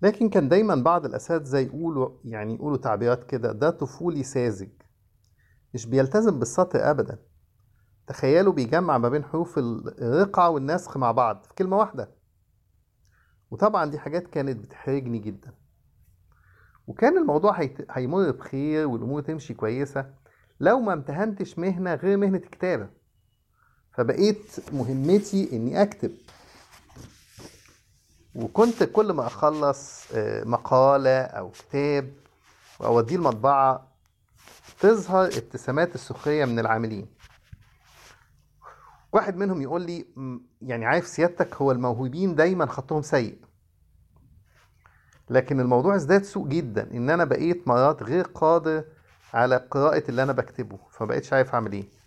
لكن كان دايما بعض الأساتذة يقولوا يعني يقولوا تعبيرات كده ده طفولي ساذج مش بيلتزم بالسطر أبدا تخيلوا بيجمع ما بين حروف الرقعة والنسخ مع بعض في كلمة واحدة وطبعا دي حاجات كانت بتحرجني جدا وكان الموضوع هيت- هيمر بخير والأمور تمشي كويسة لو ما امتهنتش مهنة غير مهنة الكتابة فبقيت مهمتي إني أكتب وكنت كل ما أخلص آه، مقالة أو كتاب وأوديه المطبعة تظهر ابتسامات السخرية من العاملين واحد منهم يقول لي "م، يعني عارف سيادتك هو الموهوبين دايما خطهم سيء لكن الموضوع ازداد سوء جدا ان انا بقيت مرات غير قادر على قراءة اللي انا بكتبه فبقيتش عارف اعمل ايه